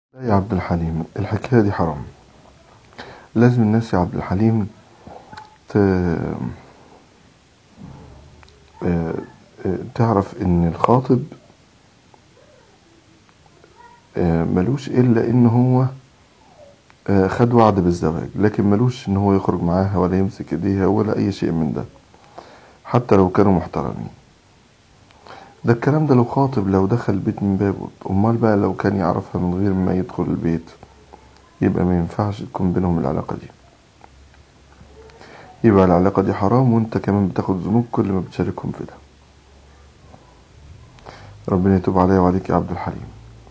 لا يا عبد الحليم الحكاية دي حرام لازم الناس يا عبد الحليم ت... آه، آه، تعرف ان الخاطب آه، ملوش الا ان هو آه، خد وعد بالزواج لكن ملوش ان هو يخرج معاها ولا يمسك ايديها ولا اي شيء من ده حتى لو كانوا محترمين ده الكلام ده لو خاطب لو دخل البيت من بابه امال بقى لو كان يعرفها من غير ما يدخل البيت يبقى ما ينفعش تكون بينهم العلاقة دي يبقى العلاقة دي حرام وانت كمان بتاخد ذنوب كل ما بتشاركهم في ده ربنا يتوب عليا وعليك يا عبد الحليم